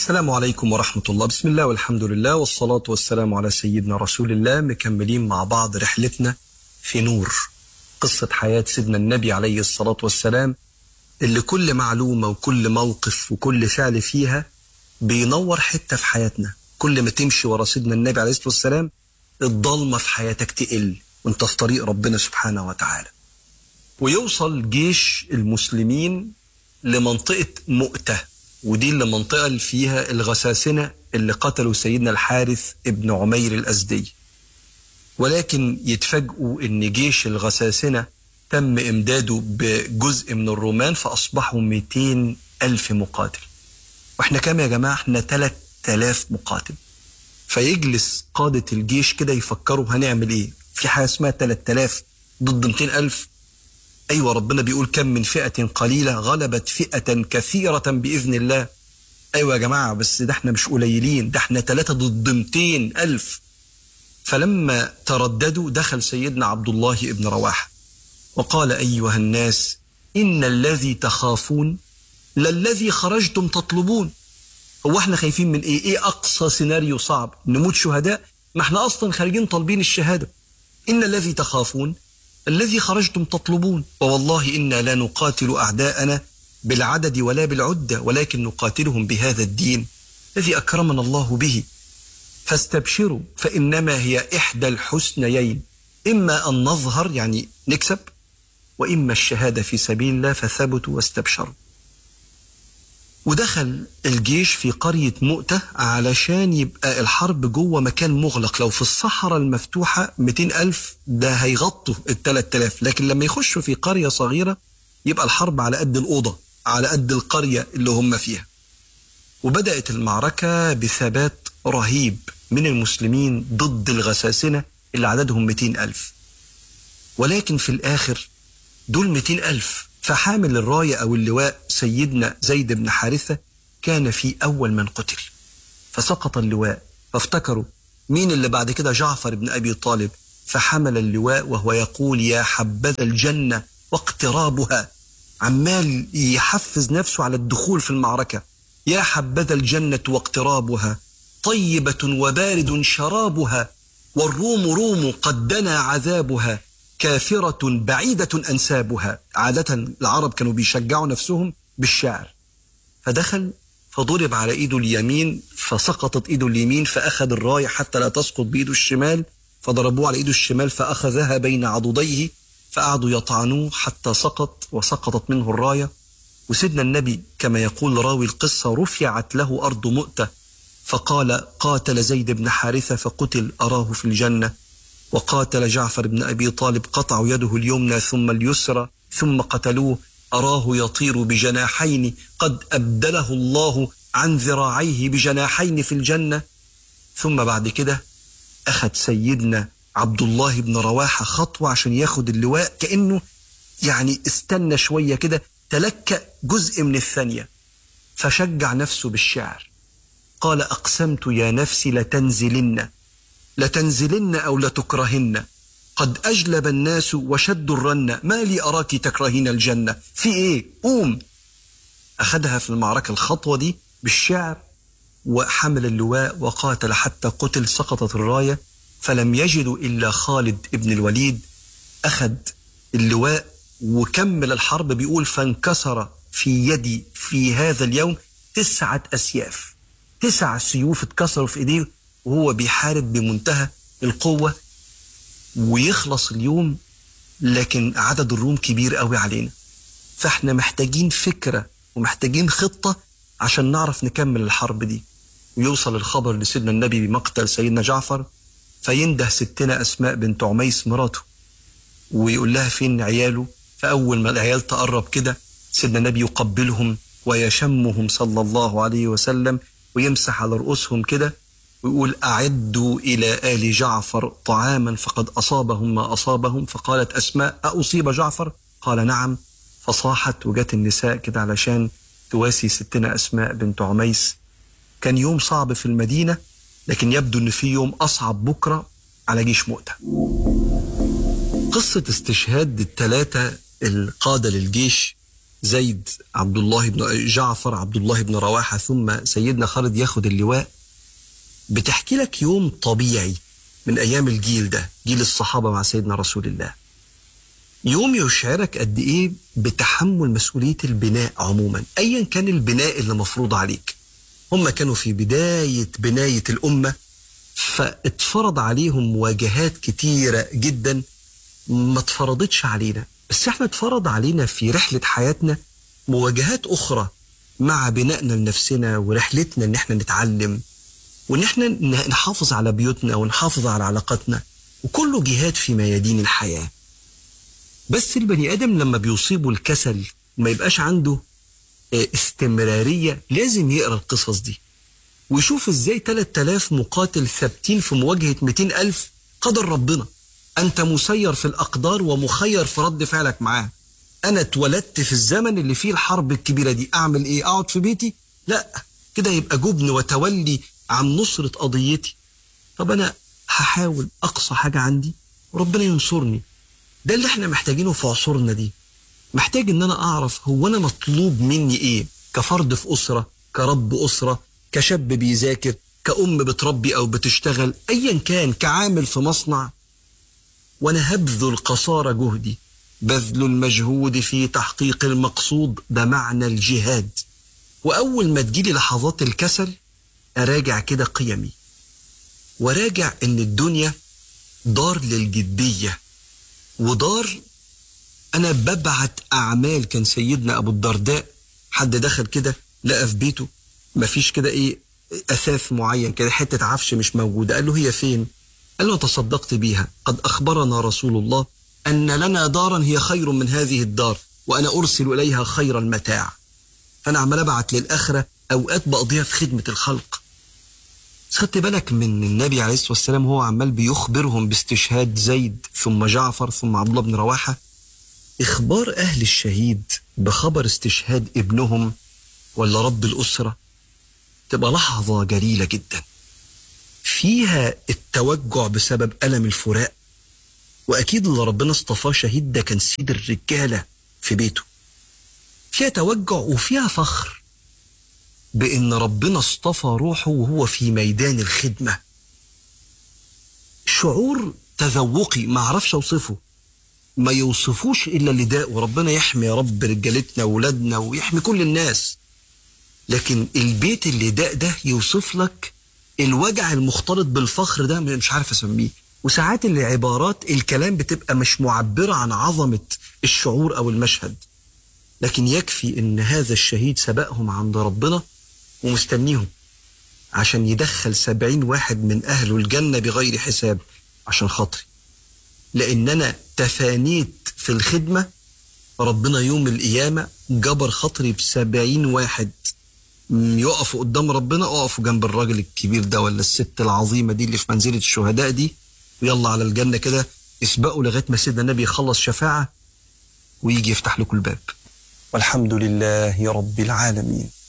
السلام عليكم ورحمة الله بسم الله والحمد لله والصلاة والسلام على سيدنا رسول الله مكملين مع بعض رحلتنا في نور قصة حياة سيدنا النبي عليه الصلاة والسلام اللي كل معلومة وكل موقف وكل فعل فيها بينور حتة في حياتنا كل ما تمشي ورا سيدنا النبي عليه الصلاة والسلام الضلمة في حياتك تقل وانت في طريق ربنا سبحانه وتعالى ويوصل جيش المسلمين لمنطقة مؤتة ودي اللي منطقة اللي فيها الغساسنة اللي قتلوا سيدنا الحارث ابن عمير الأزدي ولكن يتفاجئوا ان جيش الغساسنة تم امداده بجزء من الرومان فاصبحوا 200 الف مقاتل واحنا كام يا جماعة احنا 3000 مقاتل فيجلس قادة الجيش كده يفكروا هنعمل ايه في حاجة اسمها 3000 ضد 200 الف أيوة ربنا بيقول كم من فئة قليلة غلبت فئة كثيرة بإذن الله أيوة يا جماعة بس ده احنا مش قليلين ده احنا ثلاثة ضد 200 ألف فلما ترددوا دخل سيدنا عبد الله بن رواحة وقال أيها الناس إن الذي تخافون للذي خرجتم تطلبون هو احنا خايفين من ايه ايه اقصى سيناريو صعب نموت شهداء ما احنا اصلا خارجين طالبين الشهاده ان الذي تخافون الذي خرجتم تطلبون ووالله إنا لا نقاتل أعداءنا بالعدد ولا بالعدة ولكن نقاتلهم بهذا الدين الذي أكرمنا الله به فاستبشروا فإنما هي إحدى الحسنيين إما أن نظهر يعني نكسب وإما الشهادة في سبيل الله فثبتوا واستبشروا ودخل الجيش في قرية مؤتة علشان يبقى الحرب جوه مكان مغلق لو في الصحراء المفتوحة 200 ألف ده هيغطوا ال 3000 لكن لما يخشوا في قرية صغيرة يبقى الحرب على قد الأوضة على قد القرية اللي هم فيها وبدأت المعركة بثبات رهيب من المسلمين ضد الغساسنة اللي عددهم 200 ألف ولكن في الآخر دول 200 ألف فحامل الراية أو اللواء سيدنا زيد بن حارثة كان في أول من قتل فسقط اللواء فافتكروا مين اللي بعد كده جعفر بن أبي طالب فحمل اللواء وهو يقول يا حبذا الجنة واقترابها عمال يحفز نفسه على الدخول في المعركة يا حبذا الجنة واقترابها طيبة وبارد شرابها والروم روم قد دنا عذابها كافرة بعيدة أنسابها عادة العرب كانوا بيشجعوا نفسهم بالشعر فدخل فضرب على ايده اليمين فسقطت ايده اليمين فاخذ الرايه حتى لا تسقط بايده الشمال فضربوه على ايده الشمال فاخذها بين عضديه فقعدوا يطعنوه حتى سقط وسقطت منه الرايه وسيدنا النبي كما يقول راوي القصه رفعت له ارض مؤته فقال قاتل زيد بن حارثه فقتل اراه في الجنه وقاتل جعفر بن ابي طالب قطعوا يده اليمنى ثم اليسرى ثم قتلوه أراه يطير بجناحين قد أبدله الله عن ذراعيه بجناحين في الجنة ثم بعد كده أخذ سيدنا عبد الله بن رواحة خطوة عشان ياخد اللواء كأنه يعني استنى شوية كده تلكأ جزء من الثانية فشجع نفسه بالشعر قال أقسمت يا نفسي لتنزلن لتنزلن أو لتكرهن قد أجلب الناس وشدوا الرنة ما لي أراك تكرهين الجنة في إيه قوم أخذها في المعركة الخطوة دي بالشعر وحمل اللواء وقاتل حتى قتل سقطت الراية فلم يجدوا إلا خالد ابن الوليد أخذ اللواء وكمل الحرب بيقول فانكسر في يدي في هذا اليوم تسعة أسياف تسع سيوف اتكسروا في إيديه وهو بيحارب بمنتهى القوة ويخلص اليوم لكن عدد الروم كبير قوي علينا فاحنا محتاجين فكرة ومحتاجين خطة عشان نعرف نكمل الحرب دي ويوصل الخبر لسيدنا النبي بمقتل سيدنا جعفر فينده ستنا أسماء بنت عميس مراته ويقول لها فين عياله فأول ما العيال تقرب كده سيدنا النبي يقبلهم ويشمهم صلى الله عليه وسلم ويمسح على رؤوسهم كده ويقول أعدوا إلى آل جعفر طعاما فقد أصابهم ما أصابهم فقالت أسماء أصيب جعفر قال نعم فصاحت وجت النساء كده علشان تواسي ستنا أسماء بنت عميس كان يوم صعب في المدينة لكن يبدو أن في يوم أصعب بكرة على جيش مؤتة قصة استشهاد الثلاثة القادة للجيش زيد عبد الله بن جعفر عبد الله بن رواحة ثم سيدنا خالد ياخد اللواء بتحكي لك يوم طبيعي من أيام الجيل ده جيل الصحابة مع سيدنا رسول الله يوم يشعرك قد إيه بتحمل مسؤولية البناء عموما أيا كان البناء اللي مفروض عليك هم كانوا في بداية بناية الأمة فاتفرض عليهم مواجهات كتيرة جدا ما اتفرضتش علينا بس احنا اتفرض علينا في رحلة حياتنا مواجهات أخرى مع بنائنا لنفسنا ورحلتنا ان احنا نتعلم وان احنا نحافظ على بيوتنا ونحافظ على علاقاتنا وكله جهاد في ميادين الحياة بس البني آدم لما بيصيبه الكسل ما يبقاش عنده استمرارية لازم يقرأ القصص دي ويشوف ازاي 3000 مقاتل ثابتين في مواجهة 200 ألف قدر ربنا أنت مسير في الأقدار ومخير في رد فعلك معاه أنا اتولدت في الزمن اللي فيه الحرب الكبيرة دي أعمل إيه أقعد في بيتي لا كده يبقى جبن وتولي عن نصرة قضيتي طب أنا هحاول أقصى حاجة عندي وربنا ينصرني ده اللي احنا محتاجينه في عصورنا دي محتاج ان انا اعرف هو انا مطلوب مني ايه كفرد في اسره كرب اسره كشاب بيذاكر كأم بتربي او بتشتغل ايا كان كعامل في مصنع وانا هبذل قصارى جهدي بذل المجهود في تحقيق المقصود ده معنى الجهاد واول ما تجيلي لحظات الكسل اراجع كده قيمي وراجع ان الدنيا دار للجديه ودار انا ببعت اعمال كان سيدنا ابو الدرداء حد دخل كده لقى في بيته مفيش كده ايه اثاث معين كده حته عفش مش موجوده قال له هي فين قال له تصدقت بيها قد اخبرنا رسول الله ان لنا دارا هي خير من هذه الدار وانا ارسل اليها خير المتاع فانا عمال ابعت للاخره اوقات بقضيها في خدمه الخلق خدت بالك من النبي عليه الصلاه والسلام هو عمال بيخبرهم باستشهاد زيد ثم جعفر ثم عبد الله بن رواحه إخبار أهل الشهيد بخبر استشهاد ابنهم ولا رب الأسرة تبقى لحظة جليلة جدا فيها التوجع بسبب ألم الفراق وأكيد اللي ربنا اصطفاه شهيد ده كان سيد الرجالة في بيته فيها توجع وفيها فخر بأن ربنا اصطفى روحه وهو في ميدان الخدمة شعور تذوقي ما اعرفش اوصفه ما يوصفوش الا اللي ده وربنا يحمي يا رب رجالتنا واولادنا ويحمي كل الناس لكن البيت اللي ده ده يوصف لك الوجع المختلط بالفخر ده مش عارف اسميه وساعات العبارات الكلام بتبقى مش معبرة عن عظمة الشعور أو المشهد لكن يكفي إن هذا الشهيد سبقهم عند ربنا ومستنيهم عشان يدخل سبعين واحد من أهله الجنة بغير حساب عشان خاطري لأن أنا تفانيت في الخدمة ربنا يوم القيامة جبر خاطري بسبعين واحد يقفوا قدام ربنا اقفوا جنب الراجل الكبير ده ولا الست العظيمة دي اللي في منزلة الشهداء دي ويلا على الجنة كده اسبقوا لغاية ما سيدنا النبي يخلص شفاعة ويجي يفتح لكم الباب والحمد لله رب العالمين